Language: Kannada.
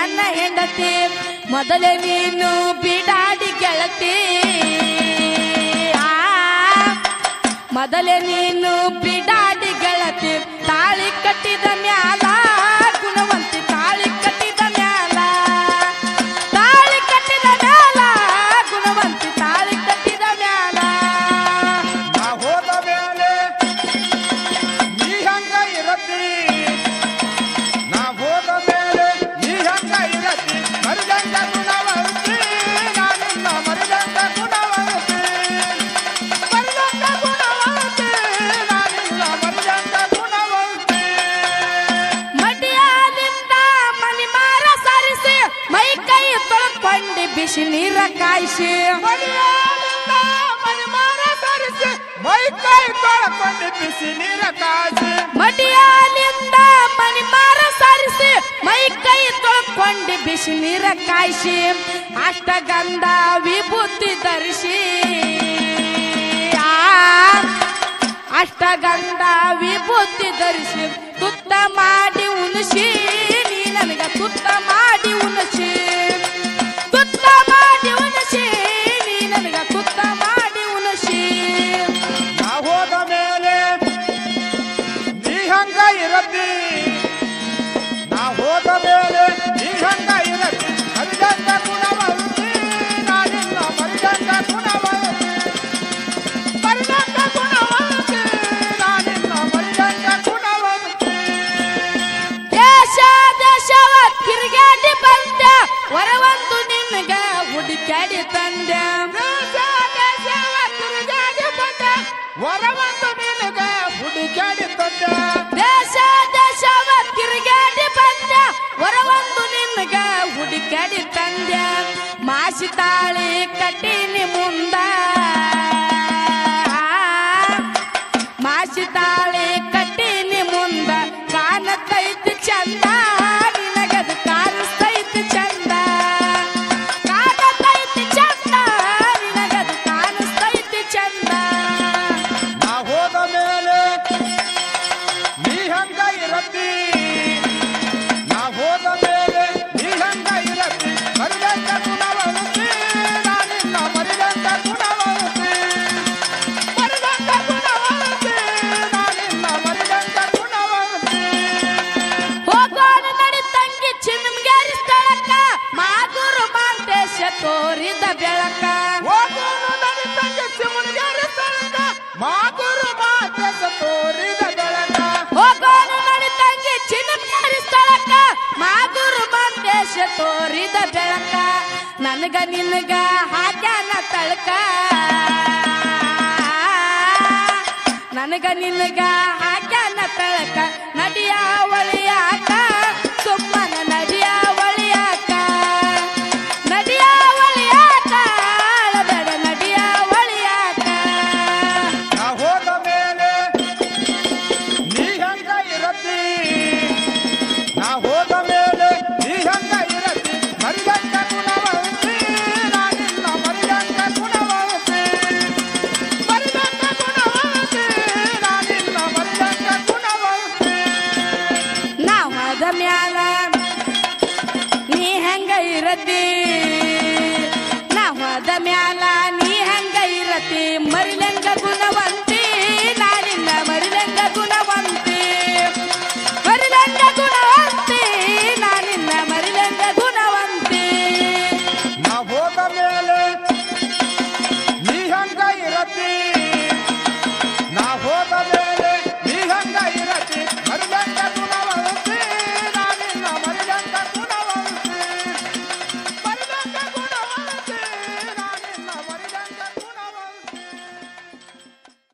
ನನ್ನ ಹೆಂಡತಿ ಮೊದಲೇ ನೀನು ಬಿಡಾಡಿ ಗೆಳತಿ ಆ, ಮೊದಲೇ ನೀನು ಬಿಡಾಡಿ ಗೆಳತಿ ತಾಳಿ ಕಟ್ಟಿದ ಮ್ಯಾಲ ಗುಣವಂತಿ ತಾಳಿ ಕಟ್ಟಿದ ಮ್ಯಾಲ ತಾಳಿ ಕಟ್ಟಿದ ಮ್ಯಾಲ ಗುಣವಂತಿ ತಾಳಿ ಕಟ್ಟಿದ ಮ್ಯಾಲ ನಾ ಹೋದ ಮೇಲೆ ನೀ ಹಂಗ ಇರತಿ ನಾ ಹೋದ ಮೇಲೆ ನೀ ಹಂಗ ಇರತಿ ಮರಿದಂಗ ಗುಣವಂತಿ ನಾನಿನ್ನ ಮರಿದಂಗ ಗುಣವಂತಿ ಮರಿದಂಗ ಗುಣವಂತಿ ನಾನಿನ್ನ ಮರಿದಂಗ ಗುಣವಂತಿ ಮಡಿಯಾಲಿಂದ ಮನಿ ಮಾರ ಸರಿಸಿ ಮೈ ಕೈ ತೊಳ್ಕೊಂಡು ಬಿಸಿ ನೀರ ಕಾಯಿಸಿ ಮಡಿಯಾಲಿಂದ ಮನೆ ಮಾರ ಸರಿಸಿ ಮೈ ಕೈ ತೊಳ್ಕೊಂಡು ಬಿಸಿ ನೀರ ಕಾಸಿ ಮಡಿಯಾಲಿಂದ ಮನಿ ಮಾರ ಸರಿಸಿ ಮೈ ಕೈ ತೊಳ್ಕೊಂಡು ಬಿಸಿ ನೀರ ಕಾಯಿಸಿ ಅಷ್ಟಗಂಧ ವಿಭೂತಿ ಧರಿಸಿ ಆ, ಅಷ್ಟಗಂಧ ವಿಭೂತಿ ಧರಿಸಿ ತುತ್ತ ಮಾಡಿ ಉಣಿಸಿ ನೀ ನನಗ ತುತ್ತ ಮಾಡಿ ಉಣಿಸಿ ತುತ್ತ ಮಾಡಿ ಉಣಿಸಿ ನೀ ನನಗ ತುತ್ತ ಮಾಡಿ ಉಣಿಸಿ ನಾ ಹೋದ ಮೇಲೆ ನೀ ಹಂಗ ಇರತಿ ನಾ ಹೋದ ಮೇಲೆ ನೀ ಹಂಗ ಇರತಿ ಮರಿದಂಗ ಗುಣವಂತಿ ನಾನಿನ್ನ ಮರಿದಂಗ ಗುಣವಂತಿ ಮರಿದಂಗ ಗುಣವಂತಿ ನಾನಿನ್ನ ಮರಿದಂಗ ಗುಣವಂತಿ ದೇಶ ದೇಶವ ತಿರುಗಾಡಿ ಬಂದ ಹೊರವೊಂದು ನಿನಗ ಹುಡುಕಾಡಿ ತಂದ ದೇಶ ದೇಶವ ತಿರುಗಾಡಿ ಬಂದ ವರವಂದು ನಿನಗ ಹುಡುಕಾಡಿ ತಂದ ದೇಶ ದೇಶವ ತಿರುಗಾಡಿ ಬಂದ ಹೊರವೊಂದು ನಿನಗ ಹುಡುಕಾಡಿ ತಂದ ಮಾಸಿ ತಾಳಿ ಕಟ್ಟಿನಿ ಮುಂದ ಮಾಸಿ ತಾಳಿ ಕಟ್ಟಿನಿ ಮುಂದ ಕಾಣತೈತಿ ಚಂದ ನಿನಗದು ಕಾಣಿಸ್ತೈತಿ ಚಂದ ಕಾಣತೈತಿ ಚಂದ ನಿನಗದು ಕಾಣಿಸ್ತೈತಿ ಚಂದ ನಾ ಹೋದ ಮೇಲೆ ನೀ ಹಂಗ ಇರತಿ ನಾ ಹೋದ ಮೇಲೆ ನೀ ಹಂಗ ಇರತಿ ಮರಿದಂಗ ಗುಣವಂತಿ ನಾನಿನ್ನ ಮರಿದಂಗ ಗುಣವಂತಿ ಮರಿದಂಗ ಗುಣವಂತಿ ನಾನಿನ್ನ ಮರಿದಂಗ ಗುಣವಂತಿ ಹೋಗೋಣ ನಡಿ ತಂಗಿ ಚಿನ್ನಮ್ಗ್ಯಾರಿ ಸ್ಥಳಕ್ಕ ಮಾಧುರು ಮಾಂತೇಶ ತೋರಿದ ಬೆಳಕ ಹೋಗೋನು ನಡಿತಂಗ ಶಿವನಿಗೆ ಸ್ಥಳಕ ಮಾಗುರು ಮಾತೆಸ ತೋರಿದ ಬೆಳಕ ಹೋಗೋಣ ನಡಿ ತಂಗಿ ಚಿನ್ನಮ್ಗ್ಯಾರಿ ಸ್ಥಳಕ್ಕ ಮಾಧುರು ಮಾಂತೇಶ ತೋರಿದ ಬೆಳಕ ನನಗ ನಿನಗ ಹಾಕ್ಯಾನ ತಳಕ ನನಗ ನಿನಗ ಹಾಕ್ಯಾನ ತಳಕ ನಡಿಯ ಒಳಿಯಾಕ ಸುಮ್ಮನ ನಡಿಯ ಒಳಿಯಾಕ ನಡಿಯ ಒಳಿಯಾಕ ಅಳಬೇಡ ನಡಿಯ ಒಳಿಯಾಕ ನಾ ಹೋದ ಮೇಲೆ ನೀ ಹಂಗ ಇರತಿ ನಾ ಹೋದ ಮೇಲೆ ನೀ ಹಂಗ ಇರತಿ ಮರಿದಂಗ ಗುಣವಂತಿ ನಾನಿನ್ನ ಮರಿದಂಗ ಗುಣವಂತಿ ಮರಿದಂಗ ಗುಣವಂತಿ ನಾನಿನ್ನ ಮರಿದಂಗ ಗುಣವಂತಿ ನಾವ್ ಹೋದ ಮ್ಯಾಲ ನೀ ಹೆಂಗ ಇರತಿ ನಾವ್ ಹೋದ ಮ್ಯಾಲ ನೀ ಹೆಂಗ ಇರತಿ ಮರಿಲಂಗ ಗುಣವಂತಿ